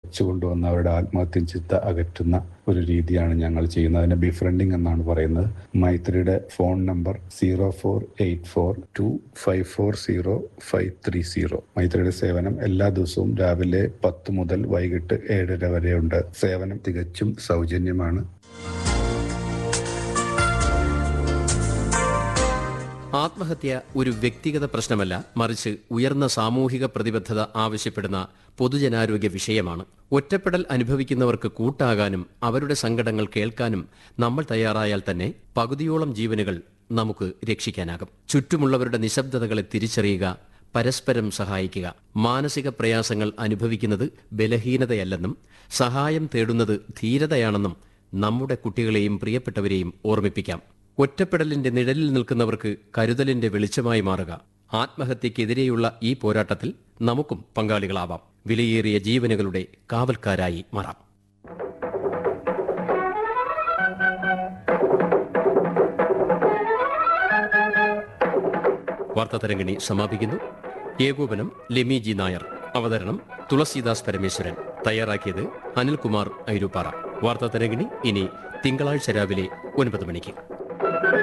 കൊണ്ടുവന്ന് അവരുടെ ആത്മഹത്യ ചിത്ത അകറ്റുന്ന ഒരു രീതിയാണ് ഞങ്ങൾ ചെയ്യുന്നത് അതിനെ ബിഫ്രണ്ടിങ് എന്നാണ് പറയുന്നത് മൈത്രിയുടെ phone number zero four eight four two five four zero five three zero മൈത്രിയുടെ സേവനം എല്ലാ ദിവസവും രാവിലെ പത്ത് മുതൽ വൈകിട്ട് ഏഴര വരെയുണ്ട് സേവനം തികച്ചും സൗജന്യമാണ് ആത്മഹത്യ ഒരു വ്യക്തിഗത പ്രശ്നമല്ല മറിച്ച് ഉയർന്ന സാമൂഹിക പ്രതിബദ്ധത ആവശ്യപ്പെടുന്ന പൊതുജനാരോഗ്യ വിഷയമാണ് ഒറ്റപ്പെടൽ അനുഭവിക്കുന്നവർക്ക് കൂട്ടാകാനും അവരുടെ സങ്കടങ്ങൾ കേൾക്കാനും നമ്മൾ തയ്യാറായാൽ തന്നെ പകുതിയോളം ജീവനുകൾ നമുക്ക് രക്ഷിക്കാനാകും ചുറ്റുമുള്ളവരുടെ നിശബ്ദതകളെ തിരിച്ചറിയുക പരസ്പരം സഹായിക്കുക മാനസിക പ്രയാസങ്ങൾ അനുഭവിക്കുന്നത് ബലഹീനതയല്ലെന്നും സഹായം തേടുന്നത് ധീരതയാണെന്നും നമ്മുടെ കുട്ടികളെയും പ്രിയപ്പെട്ടവരെയും ഓർമ്മിപ്പിക്കാം ഒറ്റപ്പെടലിന്റെ നിഴലിൽ നിൽക്കുന്നവർക്ക് കരുതലിന്റെ വെളിച്ചമായി മാറുക ആത്മഹത്യക്കെതിരെയുള്ള ഈ പോരാട്ടത്തിൽ നമുക്കും പങ്കാളികളാവാം വിലയേറിയ ജീവനുകളുടെ കാവൽക്കാരായി മാറാം വാർത്താതരംഗിണി സമാപിക്കുന്നു ഏകോപനം ലെമി ജി നായർ അവതരണം തുളസീദാസ് പരമേശ്വരൻ തയ്യാറാക്കിയത് അനിൽകുമാർ ഐരൂപ്പാറ വാർത്താതരംഗിണി ഇനി തിങ്കളാഴ്ച രാവിലെ ഒൻപത് മണിക്ക്